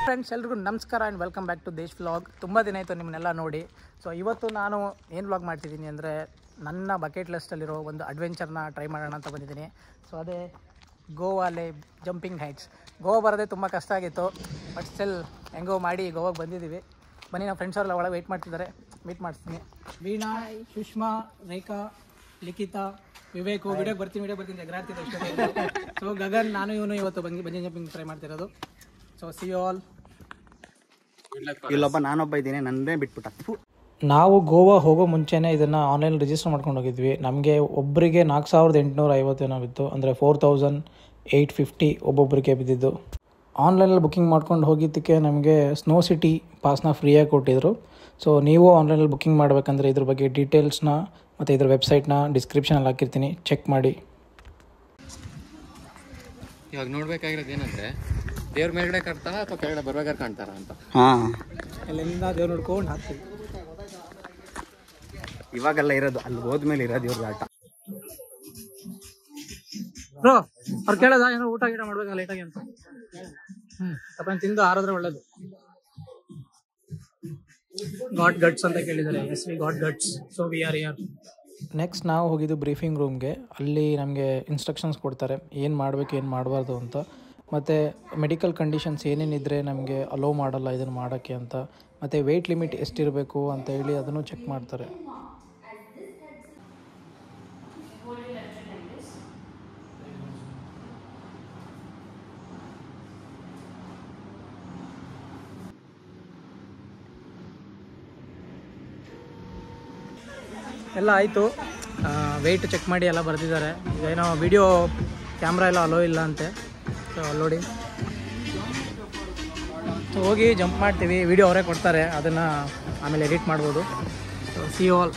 Friends ಎಲ್ರಿಗೂ ನಮಸ್ಕಾರ and welcome back to Desh vlog ತುಂಬ ದಿನ ಆಯಿತು ನಿಮ್ಮನ್ನೆಲ್ಲ ನೋಡಿ ಸೊ ಇವತ್ತು ನಾನು ಏನು ವ್ಲಾಗ್ ಮಾಡ್ತಿದ್ದೀನಿ ಅಂದರೆ ನನ್ನ ಬಕೆಟ್ ಲಿಸ್ಟಲ್ಲಿರೋ ಒಂದು ಅಡ್ವೆಂಚರ್ನ ಟ್ರೈ ಮಾಡೋಣ ಅಂತ ಬಂದಿದ್ದೀನಿ ಸೊ ಅದೇ ಗೋವಾಲೆ ಜಂಪಿಂಗ್ ಹೈಟ್ಸ್ ಗೋವಾ ಬರೋದೇ ತುಂಬ ಕಷ್ಟ ಆಗಿತ್ತು ಬಟ್ ಸ್ಟಿಲ್ ಹೆಂಗೋ ಮಾಡಿ ಗೋವಾಗೆ ಬಂದಿದ್ದೀವಿ ಬನ್ನಿ ನಮ್ಮ ಫ್ರೆಂಡ್ಸ್ ಅವರೆಲ್ಲ ಒಳಗೆ ವೆಯ್ಟ್ ಮಾಡ್ತಿದ್ದಾರೆ ಮೀಟ್ ಮಾಡಿಸ್ತೀನಿ ವೀಣಾ ಸುಷ್ಮಾ ರೇಖಾ ಲಿಖಿತಾ ವಿವೇಕು ವಿಡಿಯೋಗೆ ಬರ್ತೀನಿ ವಿಡಿಯೋ ಬರ್ತೀನಿ ಎಗರಾಡ್ತಿದ್ದೆ ಅಷ್ಟೊತ್ತಿಗೆ ಸೊ ಗಗನ್ ನಾನು ಇವನು ಇವತ್ತು ಬಂದು ಬಂಜಿ ಜಂಪಿಂಗ್ ಟ್ರೈ ಮಾಡ್ತಿರೋದು ಸೊ ಸಿ ಆಲ್ ಇಲ್ಲೊಬ್ಬ ನಾನೊಬ್ಬ ಇದ್ದೀನಿ ನನ್ನೇ ಬಿಟ್ಬಿಟ್ಟ ಥು. ನಾವು ಗೋವಾ ಹೋಗೋ ಮುಂಚೆನೇ ಇದನ್ನು ಆನ್ಲೈನ್ ರಿಜಿಸ್ಟರ್ ಮಾಡ್ಕೊಂಡು ಹೋಗಿದ್ವಿ ನಮಗೆ ಒಬ್ಬರಿಗೆ ನಾಲ್ಕು ಸಾವಿರದ ಎಂಟುನೂರ ಐವತ್ತು ಏನೋ ಬಿತ್ತು ಅಂದರೆ ಫೋರ್ ತೌಸಂಡ್ ಏಯ್ಟ್ ಫಿಫ್ಟಿ ಒಬ್ಬೊಬ್ಬರಿಗೆ ಬಿದ್ದಿದ್ದು ಆನ್ಲೈನಲ್ಲಿ ಬುಕ್ಕಿಂಗ್ ಮಾಡ್ಕೊಂಡು ಹೋಗಿದ್ದಕ್ಕೆ ನಮಗೆ ಸ್ನೋ ಸಿಟಿ ಪಾಸ್ನ ಫ್ರೀಯಾಗಿ ಕೊಟ್ಟಿದ್ರು ಸೊ ನೀವು ಆನ್ಲೈನಲ್ಲಿ ಬುಕ್ಕಿಂಗ್ ಮಾಡಬೇಕಂದ್ರೆ ಇದ್ರ ಬಗ್ಗೆ ಡೀಟೇಲ್ಸ್ನ ಮತ್ತು ಇದ್ರ ವೆಬ್ಸೈಟ್ನ ಡಿಸ್ಕ್ರಿಪ್ಷನಲ್ಲಿ ಹಾಕಿರ್ತೀನಿ ಚೆಕ್ ಮಾಡಿ ಇವಾಗ ನೋಡ್ಬೇಕಾಗಿರೋದು ಏನಂದ್ರೆ ದೇವ್ರ ಮೇಲ್ಗಡೆ ಕಾಣ್ತಾರ ಅಥವಾ ಕೆಳಗಡೆ ಬರ್ಬೇಕಾದ್ರೆ ಕಾಣ್ತಾರ ಅಂತ ಹಾ ಅಲ್ಲೆಲ್ಲ ದೇವ್ರು ನೋಡ್ಕೊಂಡು ಹಾಕ್ತೀವಿ ಇವಾಗೆಲ್ಲ ಇರೋದು ಅಲ್ಲಿ ಹೋದ್ಮೇಲೆ ಇರೋದು ಇವ್ರದ್ದು ಆಟ ಬ್ರೋ ಅವ್ರು ಕೇಳೋದ ಏನೋ ಊಟ ಗೀಟ ಮಾಡ್ಬೇಕಾ ಲೇಟಾಗಿ ಅಂತ ಹ್ಮ್ ಸ್ವಲ್ಪ ತಿಂದು ಆರಿದ್ರೆ ಒಳ್ಳೇದು ಗಾಟ್ ಗಟ್ಸ್ ಅಂತ ಕೇಳಿದ್ದಾರೆ yes we got guts so we are are next ನಾವು ಹೋಗಿದ್ದು ಬ್ರೀಫಿಂಗ್ ರೂಮ್ಗೆ ಅಲ್ಲಿ ನಮಗೆ ಇನ್ಸ್ಟ್ರಕ್ಷನ್ಸ್ ಕೊಡ್ತಾರೆ ಏನು ಮಾಡಬೇಕು ಏನು ಮಾಡಬಾರ್ದು ಅಂತ ಮತ್ತು ಮೆಡಿಕಲ್ ಕಂಡೀಷನ್ಸ್ ಏನೇನಿದ್ರೆ ನಮಗೆ ಅಲೋ ಮಾಡಲ್ಲ ಇದನ್ನು ಮಾಡೋಕ್ಕೆ ಅಂತ ಮತ್ತು ವೆಯ್ಟ್ ಲಿಮಿಟ್ ಎಷ್ಟಿರಬೇಕು ಅಂತ ಹೇಳಿ ಅದನ್ನು ಚೆಕ್ ಮಾಡ್ತಾರೆ ಎಲ್ಲ ಆಯಿತು ವೆಯ್ಟ್ ಚೆಕ್ ಮಾಡಿ ಎಲ್ಲ ಬರೆದಿದ್ದಾರೆ ಈಗ ಏನೋ ವಿಡಿಯೋ ಕ್ಯಾಮ್ರಾ ಎಲ್ಲ ಅಲೋ ಇಲ್ಲ ಅಂತೆ ಸೊ ನೋಡಿ ಸೊ ಹೋಗಿ ಜಂಪ್ ಮಾಡ್ತೀವಿ ವಿಡಿಯೋ ಅವರೇ ಕೊಡ್ತಾರೆ ಅದನ್ನು ಆಮೇಲೆ ಎಡಿಟ್ ಮಾಡ್ಬೋದು so see all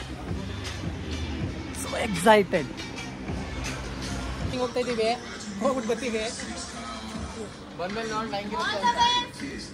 so excited ಹಿಂಗೆ ಹೋಗ್ತಾ ಇದ್ದೀವಿ ಹೋಗ್ಬಿಟ್ಟು ಬರ್ತೀವಿ ಬಂದ್ಮೇಲೆ ನೋಡಿ ಹೆಂಗಿರುತ್ತೆ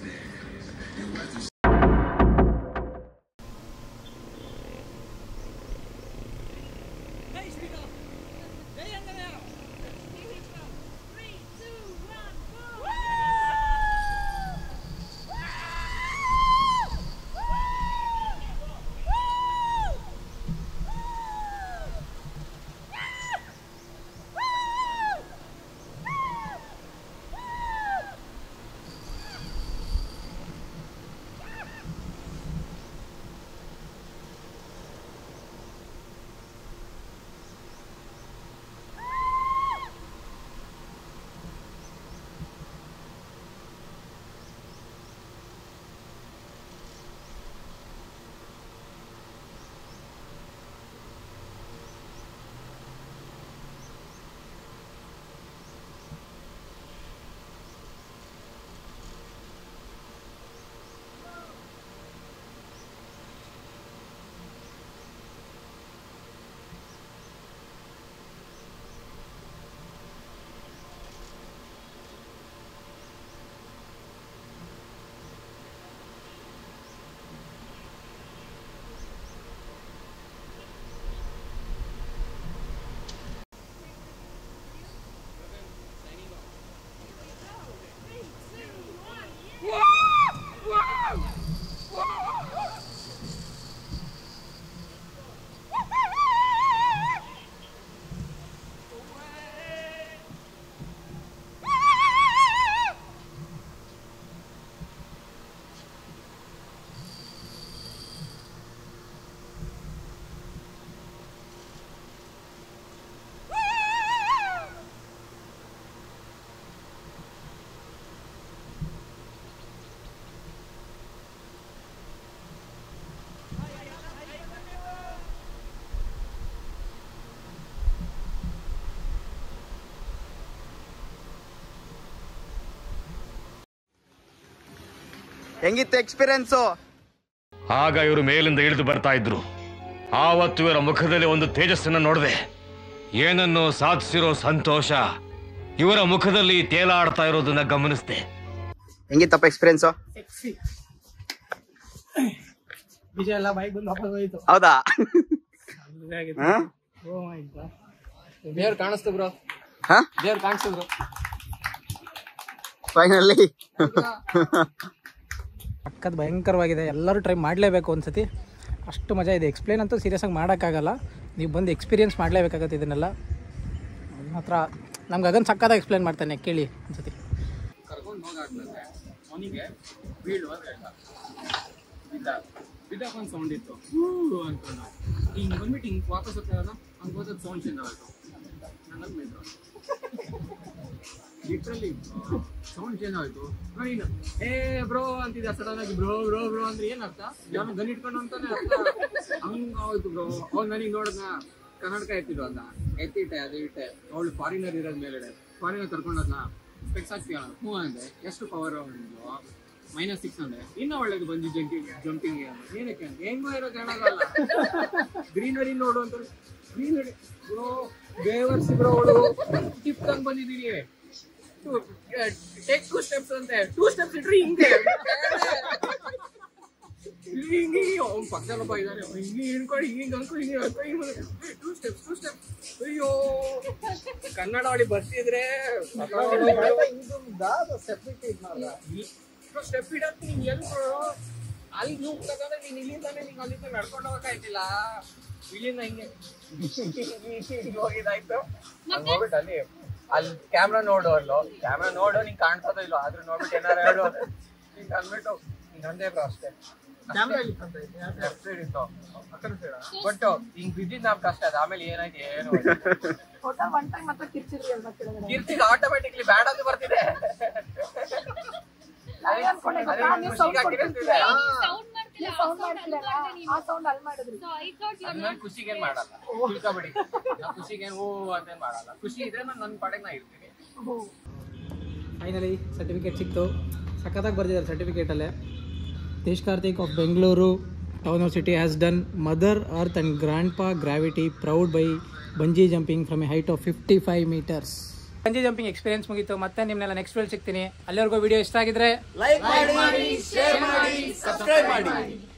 ಹೆಂಗಿತ್ತು ಎಕ್ಸ್ಪೀರಿಯನ್ಸು ಆಗ ಇವರು ಮೇಲಿಂದ ಇಳಿದು ಬರ್ತಾ ಇದ್ರು ಆವತ್ತು ಇವರ ಮುಖದಲ್ಲಿ ಒಂದು ತೇಜಸ್ಸನ್ನು ನೋಡಿದೆ ಏನನ್ನು ಸಾಧಿಸಿರೋ ಸಂತೋಷ ಇವರ ಮುಖದಲ್ಲಿ ತೇಲಾಡ್ತಾ ಇರೋದನ್ನ ಗಮನಿಸಿದೆ ಹೆಂಗಿತ್ತಪ್ಪ ಎಕ್ಸ್ಪೀರಿಯನ್ಸು ಬೀಜ ಎಲ್ಲ ಬೈಕ್ ಬಂದು ವಾಪಸ್ ಹೋಯ್ತು ಹೌದಾ ಹಾ? ಓ ಮೈ ಗಾಡ್ ದೇವ್ರು ಕಾಣಿಸ್ತು ಬ್ರೋ ಹಾ ದೇವ್ರು ಕಾಣಿಸಿದ್ರು ಫೈನಲಿ ಪಕ್ಕದ ಭಯಂಕರವಾಗಿದೆ ಎಲ್ಲರೂ ಟ್ರೈ ಮಾಡಲೇಬೇಕು ಒಂದ್ಸತಿ ಅಷ್ಟು ಮಜಾ ಇದೆ ಎಕ್ಸ್ಪ್ಲೇನ್ ಅಂತೂ ಸೀರಿಯಸ್ ಆಗಿ ಮಾಡೋಕ್ಕಾಗಲ್ಲ ನೀವು ಬಂದು ಎಕ್ಸ್ಪೀರಿಯನ್ಸ್ ಮಾಡಲೇಬೇಕಾಗತ್ತೆ ಇದನ್ನೆಲ್ಲ ಮಾತ್ರ ನಮ್ಗೆ ಅದನ್ನು ಸಕ್ಕದಾಗ ಎಕ್ಸ್ಪ್ಲೇನ್ ಮಾಡ್ತಾನೆ ಕೇಳಿ ಒಂದ್ಸತಿ ಕರ್ಕೊಂಡು ಹೋಗಾದ್ಮೇಲೆ ಅವನಿಗೆ ಬೀಳು ಅಂತ ಹೇಳ್ದ ಬಿದ್ದ ಬಿದ್ದಾಗ ಒಂದು ಸೌಂಡ್ ಇತ್ತು ಹೂ ಅನ್ಕೊಂಡು ಹಿಂಗೆ ಬಂದ್ಬಿಟ್ಟು ಹಿಂಗೆ ವಾಪಸ್ ಹೋಗ್ತಾರಲ್ಲ ಹಂಗೆ ಹೋದದ್ದು ಸೌಂಡ್ ಚೇಂಜ್ ಆಗೋಯ್ತು ನನಗೆ ಬಿದ್ರು ಲಿಟ್ರಲಿ ಸೌಂಡ್ ಚೇಂಜ್ ಆಯ್ತು ನೀನು ಏ ಬ್ರೋ ಅಂತಿದ್ದ ಸಡನ್ ಆಗಿ ಬ್ರೋ ಬ್ರೋ ಬ್ರೋ ಅಂದ್ರೆ ಏನ್ ಅರ್ಥ ನಾನು ಗನ್ ಇಟ್ಕೊಂಡು ಅಂತಾನೆ ಅರ್ಥ ಹಂಗ ಆಯ್ತು ಬ್ರೋ ಅವ್ನು ನನಗೆ ನೋಡಿದ್ನ ಕನ್ನಡಕ ಎತ್ತಿದ್ದು ಅದ್ನ ಎತ್ತಿಟ್ಟೆ ಅದು ಇಟ್ಟೆ ಅವಳು ಫಾರಿನರ್ ಇರೋದ್ ಮೇಲ್ಗಡೆ ಫಾರಿನರ್ ಕರ್ಕೊಂಡದ್ನ ಸ್ಪೆಕ್ಸ್ ಹಾಕ್ತೀಯ ಹ್ಞೂ ಅಂದೆ ಎಷ್ಟು ಪವರ್ ಅವನಿಗೆ ಮೈನಸ್ ಸಿಕ್ಸ್ ಅಂದೆ ಇನ್ನ ಒಳ್ಳೇದು ಬಂದು ಜಂಪಿಂಗ್ ಜಂಪಿಂಗ್ ಏನಕ್ಕೆ ಅಂತ ಹೆಂಗೋ ಇರೋ ಕಾಣೋದಲ್ಲ ಗ್ರೀನರಿ ನೋಡು ಅಂತ ಗ್ರೀನರಿ ಬ್ರೋ ಬೇವರ್ಸಿ ಬ್ರೋ ಅವಳು ಟಿಪ್ ತಂಗ್ ಬಂದಿದ್ದೀರಿ ಟೇಕ್ ಟೂ ಸ್ಟೆಪ್ಸ್ ಅಂತೆ ಟೂ ಸ್ಟೆಪ್ಸ್ ಇಟ್ರಿ ಹಿಂಗೆ ಹಿಂಗೆ ಹಿಂಗೆ ಅವ್ನು ಪಕ್ಕದಲ್ಲೊಬ್ಬ ಇದ್ದಾನೆ ಹಿಂಗೆ ಹಿಡ್ಕೊಂಡು ಹಿಂಗೆ ಅನ್ಕೊಂಡು ಹಿಂಗೆ ಅನ್ಕೊಂಡು ಹಿಂಗೆ ಟೂ ಸ್ಟೆಪ್ಸ್ ಟೂ ಸ್ಟೆಪ್ಸ್ ಅಯ್ಯೋ ಕನ್ನಡ ಅವಳಿ ಬರ್ತಿದ್ರೆ ಸ್ಟೆಪ್ ಇಡಕ್ಕೆ ನೀನ್ ಎಲ್ಲಿ bro? ಅಲ್ಲಿ ನೀವು ತಗೊಂಡ್ರೆ ನೀನ್ ಇಲ್ಲಿಂದಾನೆ ನೀನ್ ಅಲ್ಲಿಂದ ನಡ್ಕೊಂಡು ಹೋಗಕ್ಕಾಯ್ತಿಲ್ಲ ಇಲ್ಲಿಂದ ಹಿಂಗೆ ಹಿಂಗೆ ಹೋಗಿದ್ದಾಯ್ತು ಹಂಗ್ ಹೋಗ್ಬಿಟ್ಟು ಅಲ್ಲಿ ಅಲ್ಲಿ ಕ್ಯಾಮ್ರಾ ನೋಡು ಅಲ್ಲೋ ಕ್ಯಾಮ್ರಾ ನೋಡು ನಿಂಗೆ ಕಾಣಿಸೋದು ಇಲ್ಲ ಆದ್ರೂ ನೋಡ್ಬಿಟ್ಟು ಏನಾರು ಹೇಳು ಹಿಂಗೆ ಅಂದ್ಬಿಟ್ಟು ಹಿಂಗೆ ಅಂದೇ ಬ್ರೋ ಅಷ್ಟೇ ಲೆಫ್ಟ್ ಸೈಡ್ ಇತ್ತು ಬಟ್ ಹಿಂಗ್ ಬಿದ್ದಿದ್ ನಾವ್ ಕಷ್ಟ ಅದು ಆಮೇಲೆ ಏನಾಯ್ತು ಏನು ಕೀರ್ತಿಗೆ ಆಟೋಮೆಟಿಕ್ಲಿ ಬ್ಯಾಡ್ ಅದು ಬರ್ತಿದೆ ಅದೇ ಖುಷಿಗೆ ಹಾಕಿರ್ತಿದೆ. ಅದ್ ನನ್ ಖುಷಿಗೆ ಏನ್ ಮಾಡಲ್ಲ ತಿಳ್ಕೊಬಿಡಿ ನಾನ್ ಖುಷಿಗೆ ಏನ್ ಹೂ ಅಂತೇನ್ ಮಾಡಲ್ಲ ಖುಷಿ ಇದ್ರೆ ನಾನು ನನ್ನ ಪಾಡಿಗೆ ನಾ ಇರ್ತೀನಿ ಫೈನಲಿ ಸರ್ಟಿಫಿಕೇಟ್ ಸಿಕ್ತು ಸಖತ್ತಾಗಿ ಬರ್ದಿದ್ದಾರೆ ಸರ್ಟಿಫಿಕೇಟಲ್ಲೇ Desh Karthik of Bengaluru town city has done mother earth and grandpa gravity proud by bungee jumping from a height of fifty five meters bungee jumping experience ಮುಗೀತು ಮತ್ತೆ ನಿಮ್ಮನ್ನೆಲ್ಲ ನೆಕ್ಸ್ಟ್ ವೇಲ್ ಸಿಗ್ತೀನಿ ಅಲ್ಲಿವರೆಗೂ ವಿಡಿಯೋ ಇಷ್ಟ ಆಗಿದ್ರೆ